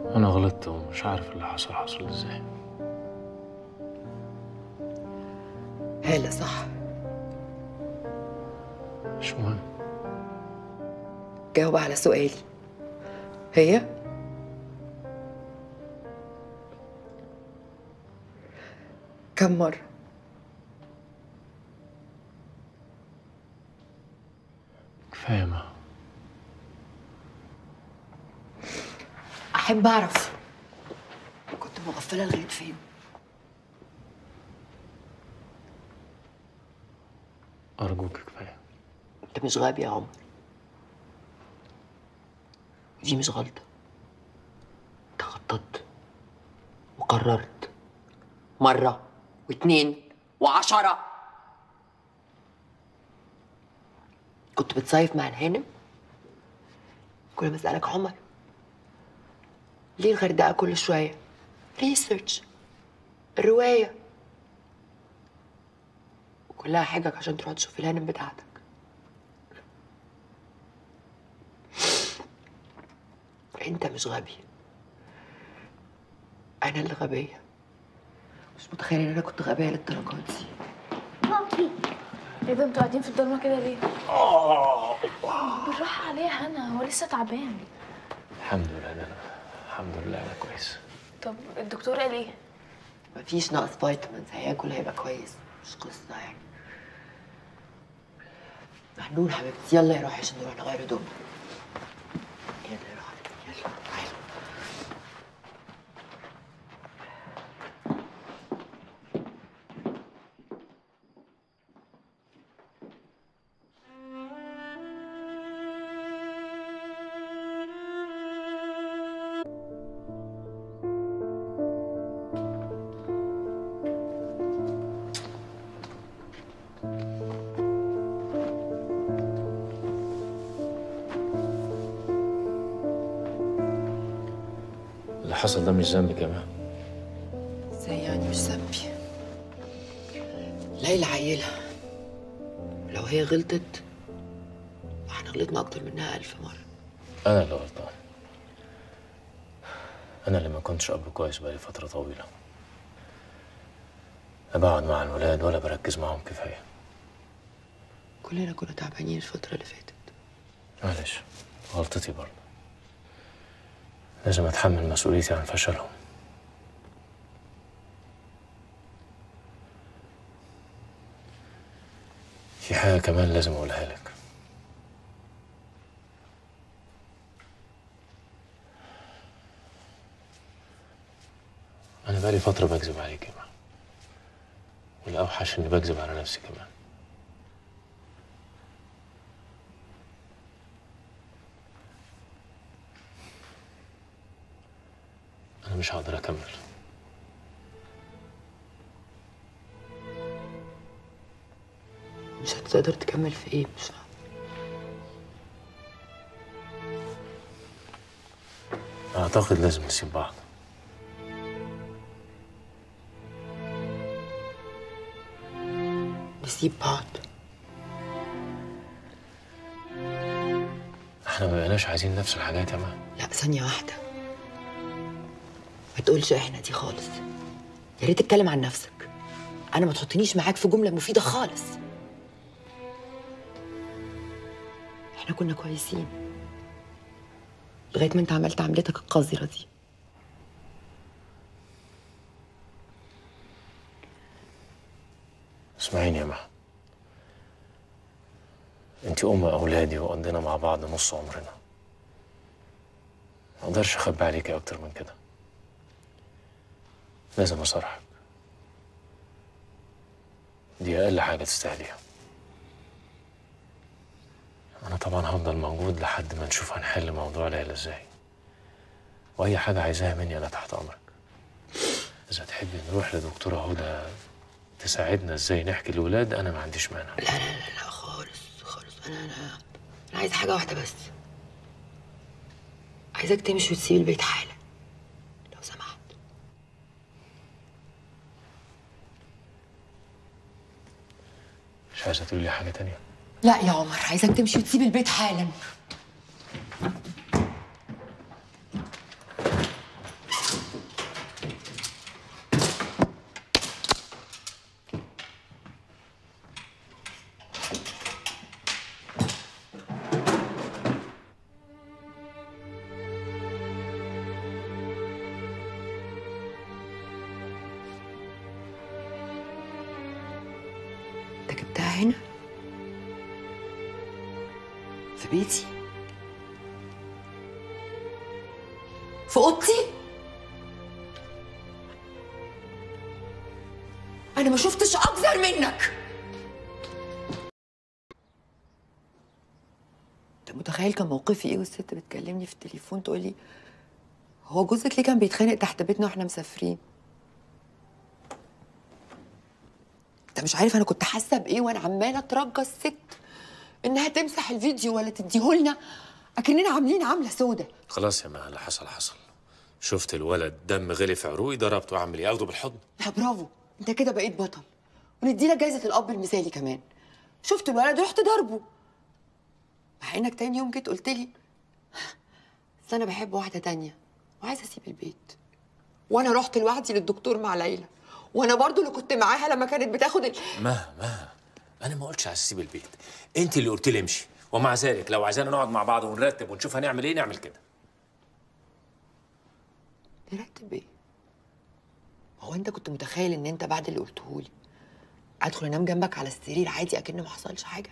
انا غلطت ومش عارف اللي حصل حصل ازاي هالة صح مش مهم جاوب على سؤالي هي كم مرة كفايه ما أحب أعرف كنت مغفلة لغاية فين ارجوك كفايه أنت مش غبي يا عمر دي مش غلطة أنت خططت وقررت مرة واتنين وعشرة كنت بتصيف مع الهانم كل ما أسألك عمر ليه الغردقة كل شوية ريسيرش الرواية وكلها حجج عشان تروح تشوف الهانم بتاعتك انت مش غبي انا اللي غبية مش متخيلة ان انا كنت غبية للدرجة دي بابي ايه ده انتوا قاعدين في الضلمه كده ليه؟ بالراحه عليه هنا هو لسه تعبان الحمد لله انا الحمد لله انا كويس طب الدكتور قال ايه؟ مفيش نقص فيتامينز هياكل هيبقى كويس مش قصة يعني محنون حبيبتي يلا يا روحي عشان نروح نغير هدومنا يلا يا روحي يلا تعالى اللي حصل ده مش ذنبي كمان ازاي يعني مش ذنبي ليلى عيلة لو هي غلطت احنا غلطنا اكتر منها الف مرة انا اللي غلطان انا اللي ما كنتش اب كويس بقالي فتره طويله لا بقعد مع الولاد ولا بركز معاهم كفايه كلنا كنا تعبانين الفترة اللي فاتت معلش غلطتي برضه لازم اتحمل مسؤوليتي عن فشلهم في حاجة كمان لازم أقولها لك أنا بقالي فترة بكذب عليك يا ماما والأوحش إني بكذب على نفسي كمان أنا مش هقدر أكمل مش هتقدر تكمل في ايه مش فاهمة أعتقد لازم نسيب بعض نسيب بعض احنا ما بقيناش عايزين نفس الحاجات يا ما لا ثانية واحدة ما تقولش احنا دي خالص يا ريت تتكلم عن نفسك انا ما تحطنيش معاك في جملة مفيدة خالص احنا كنا كويسين لغاية ما انت عملت عملتك القذرة دي اسمعيني يا ما انت ام اولادي وقضينا مع بعض نص عمرنا ما اقدرش اخبي عليكي اكتر من كده لازم اصارحك دي اقل حاجه تستاهليها انا طبعا هفضل موجود لحد ما نشوف هنحل موضوع ليلى ازاي واي حاجه عايزاها مني انا تحت امرك اذا تحبي نروح لدكتوره هدى تساعدنا ازاي نحكي للولاد انا ما عنديش مانع لا لا لا لا خالص خالص انا انا انا عايزة حاجة واحدة بس عايزاك تمشي وتسيب البيت حالا لو سمحت مش عايزه تقولي لي حاجه تانية لا يا عمر عايزاك تمشي وتسيب البيت حالا هنا في بيتي في اوضتي انا ما شفتش اكثر منك انت متخيل كان موقفي ايه والست بتكلمني في التليفون تقول لي هو جوزك ليه كان بيتخانق تحت بيتنا واحنا مسافرين انت مش عارف انا كنت حاسه بايه وانا عماله اترجى الست انها تمسح الفيديو ولا تديهولنا اكننا عاملين عامله سودة خلاص يا ما اللي حصل حصل شفت الولد دم غلي في عروقي ضربته اعمل ايه اخده بالحضن لا برافو انت كده بقيت بطل ونديلك جايزه الاب المثالي كمان شفت الولد رحت ضربه مع انك تاني يوم جيت قلت لي بس انا بحب واحده تانية وعايزه اسيب البيت وانا رحت لوحدي للدكتور مع ليلى وانا برضو اللي كنت معاها لما كانت بتاخد ال... ما ما انا ما قلتش عايز اسيب البيت انت اللي قلت لي امشي ومع ذلك لو عايزانا نقعد مع بعض ونرتب ونشوف هنعمل ايه نعمل كده نرتب ايه هو انت كنت متخيل ان انت بعد اللي قلته لي ادخل انام جنبك على السرير عادي اكن ما حصلش حاجه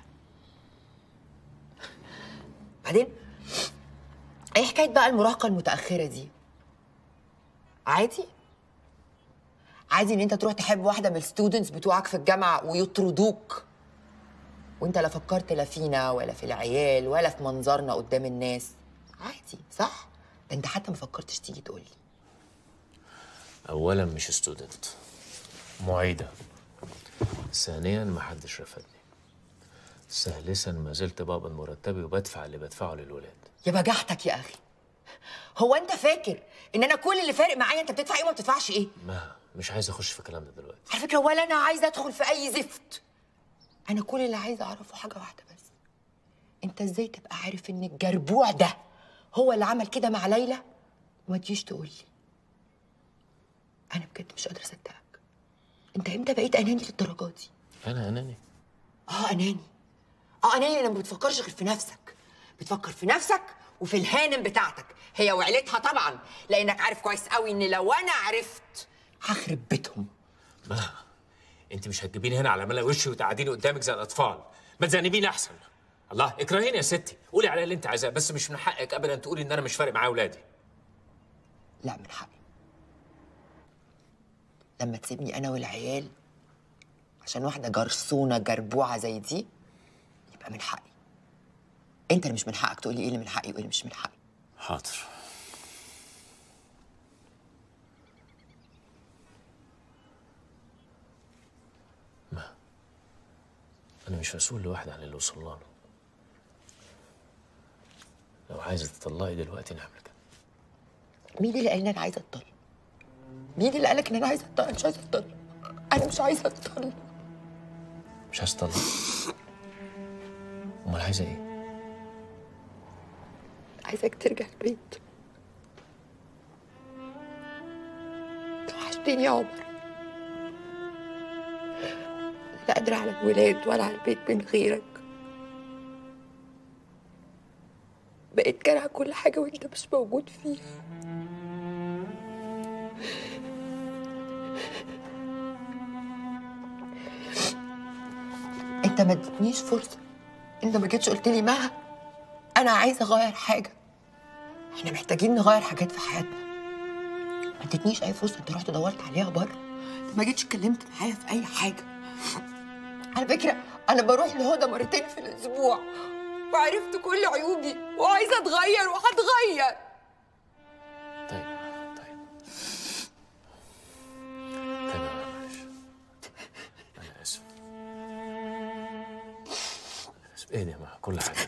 بعدين ايه حكايه بقى المراهقه المتاخره دي عادي عادي ان انت تروح تحب واحده من الستودنتس بتوعك في الجامعه ويطردوك وانت لا فكرت لا فينا ولا في العيال ولا في منظرنا قدام الناس عادي صح ده انت حتى ما فكرتش تيجي تقول لي اولا مش ستودنت معيده ثانيا ما حدش رفضني ثالثا ما زلت بقبض مرتبي وبدفع اللي بدفعه للولاد يا بجحتك يا اخي هو انت فاكر ان انا كل اللي فارق معايا انت بتدفع ايه وما بتدفعش ايه ما مش عايز اخش في الكلام ده دلوقتي على فكره ولا انا عايزه ادخل في اي زفت انا كل اللي عايزه اعرفه حاجه واحده بس انت ازاي تبقى عارف ان الجربوع ده هو اللي عمل كده مع ليلى وما تجيش تقول لي انا بجد مش قادره اصدقك انت امتى بقيت اناني للدرجه دي انا اناني اه اناني اه اناني لما بتفكرش غير في نفسك بتفكر في نفسك وفي الهانم بتاعتك هي وعيلتها طبعا لانك عارف كويس قوي ان لو انا عرفت هخرب بيتهم ما انت مش هتجيبيني هنا على ملا وشي وتقعديني قدامك زي الاطفال ما تذنبيني احسن الله اكرهيني يا ستي قولي عليا اللي انت عايزاه بس مش من حقك ابدا تقولي ان انا مش فارق معايا اولادي لا من حقي لما تسيبني انا والعيال عشان واحده جرسونه جربوعه زي دي يبقى من حقي انت اللي مش من حقك تقولي ايه اللي من حقي وايه اللي مش من حقي حاضر ما انا مش مسؤول لوحدي عن اللي وصلنا له لو عايزه تطلقي دلوقتي نعمل كده مين اللي قال ان انا عايزه اتطلق مين اللي قالك ان انا عايزه اتطلق مش عايزه اتطلق انا مش عايزه اتطلق مش عايز تطلق امال عايزه ايه عايزك ترجع البيت وحشتني يا عمر لا قادرة على الولاد ولا على البيت من غيرك بقيت كارهة كل حاجة وانت مش موجود فيها انت ما ادتنيش فرصة انت ما جيتش قلت لي مها انا عايزه اغير حاجه احنا محتاجين نغير حاجات في حياتنا ما ادتنيش اي فرصه انت رحت دورت عليها بره انت ما جيتش اتكلمت معايا في اي حاجه على فكره انا بروح لهدى مرتين في الاسبوع وعرفت كل عيوبي وعايزه اتغير وهتغير طيب طيب طيب يا ماما، معلش انا اسف انا اسف ايه ده يا ماما كل حاجه